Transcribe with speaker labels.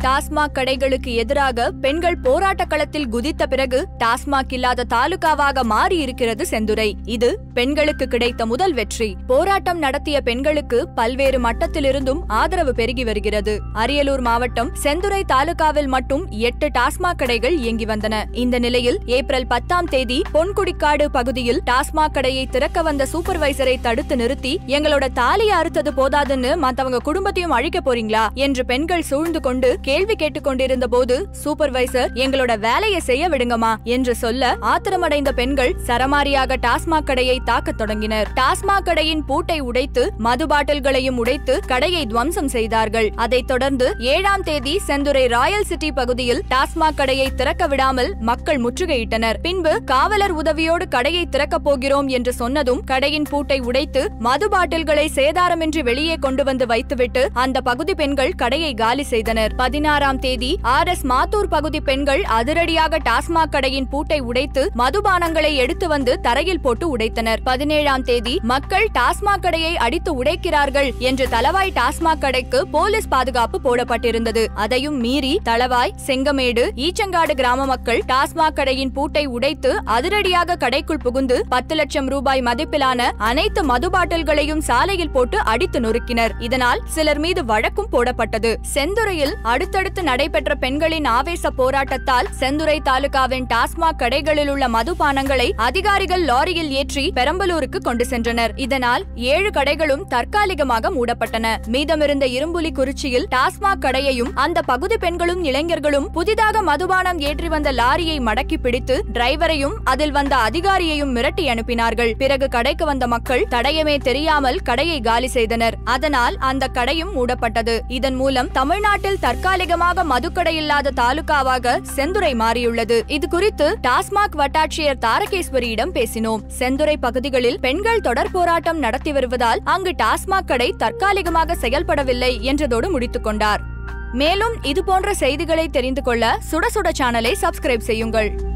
Speaker 1: டாஸ்மாக் கடைகளுக்கு எதிராக பெண்கள் போராட்ட களத்தில் குதித்த பிறகு டாஸ்மாக் இல்லாத தாலுகாவாக மாறி இருக்கிறது செந்துரை இது பெண்களுக்கு கிடைத்த முதல் வெற்றி போராட்டம் நடத்திய பெண்களுக்கு பல்வேறு மட்டத்திலிருந்தும் ஆதரவு பெருகி வருகிறது அரியலூர் மாவட்டம் செந்துரை தாலுகாவில் மட்டும் எட்டு டாஸ்மாக் கடைகள் இயங்கி வந்தன இந்த நிலையில் ஏப்ரல் பத்தாம் தேதி பொன்குடிக்காடு பகுதியில் டாஸ்மாக் கடையை திறக்க வந்த சூப்பர்வைசரை தடுத்து நிறுத்தி எங்களோட தாலியை அறுத்தது போதாதுன்னு மத்தவங்க குடும்பத்தையும் அழிக்க போறீங்களா என்று பெண்கள் சூழ்ந்து கொண்டு கேள்வி கேட்டுக் கொண்டிருந்த போது சூப்பர்வைசர் எங்களோட வேலையை செய்ய விடுங்கம்மா என்று சொல்ல ஆத்திரமடைந்த பெண்கள் சரமாரியாக டாஸ்மாக் கடையை தாக்கத் தொடங்கினர் டாஸ்மாக் கடையின் பூட்டை உடைத்து மது பாட்டில்களையும் உடைத்து கடையை துவம்சம் செய்தார்கள் அதைத் தொடர்ந்து ஏழாம் தேதி செந்துரை ராயல் சிட்டி பகுதியில் டாஸ்மாக் கடையை திறக்க விடாமல் மக்கள் முற்றுகையிட்டனர் பின்பு காவலர் உதவியோடு கடையை திறக்கப் போகிறோம் என்று சொன்னதும் கடையின் பூட்டை உடைத்து மது பாட்டில்களை சேதாரமின்றி வெளியே கொண்டு வந்து வைத்துவிட்டு அந்த பகுதி பெண்கள் கடையை காலி செய்தனர் பதினாறாம் தேதி ஆர் எஸ் மாத்தூர் பகுதி பெண்கள் அதிரடியாக டாஸ்மாக் கடையின் பூட்டை உடைத்து மதுபானங்களை எடுத்து வந்து தரையில் போட்டு உடைத்தனர் பதினேழாம் தேதி மக்கள் டாஸ்மாக் கடையை அடித்து உடைக்கிறார்கள் என்று தளவாய் டாஸ்மாக் கடைக்கு போலீஸ் பாதுகாப்பு போடப்பட்டிருந்தது அதையும் மீறி தளவாய் செங்கமேடு ஈச்சங்காடு கிராம மக்கள் டாஸ்மாக் கடையின் பூட்டை உடைத்து அதிரடியாக கடைக்குள் புகுந்து பத்து லட்சம் ரூபாய் மதிப்பிலான அனைத்து மது பாட்டில்களையும் சாலையில் போட்டு அடித்து நொறுக்கினர் இதனால் சிலர் மீது வழக்கும் போடப்பட்டது செந்துறையில் அடுத்தடுத்து நடைபெற்ற பெண்களின் ஆவேச போராட்டத்தால் செந்துறை தாலுகாவின் டாஸ்மாக் கடைகளில் உள்ள மதுபானங்களை அதிகாரிகள் லாரியில் ஏற்றி பெரம்பலூருக்கு கொண்டு சென்றனர் இதனால் ஏழு கடைகளும் தற்காலிகமாக மூடப்பட்டன மீதமிருந்த இரும்புலி குறிச்சியில் டாஸ்மாக் கடையையும் அந்த பகுதி பெண்களும் இளைஞர்களும் புதிதாக மதுபானம் ஏற்றி வந்த லாரியை மடக்கி பிடித்து டிரைவரையும் அதில் வந்த அதிகாரியையும் மிரட்டி அனுப்பினார்கள் பிறகு கடைக்கு வந்த மக்கள் தடயமே தெரியாமல் கடையை காலி செய்தனர் அதனால் அந்த கடையும் மூடப்பட்டது இதன் மூலம் தமிழ்நாட்டில் தற்காலிகமாக மதுக்கடை இல்லாத தாலுகாவாக செந்துறை மாறியுள்ளது இது குறித்து டாஸ்மாக் வட்டாட்சியர் தாரகேஸ்வரியிடம் பேசினோம் செந்துறை பகுதிகளில் பெண்கள் தொடர் போராட்டம் நடத்தி வருவதால் அங்கு டாஸ்மாக் கடை தற்காலிகமாக செயல்படவில்லை என்றதோடு முடித்துக் கொண்டார் மேலும் இதுபோன்ற செய்திகளை தெரிந்து கொள்ள சுட சுட சேனலை சப்ஸ்கிரைப் செய்யுங்கள்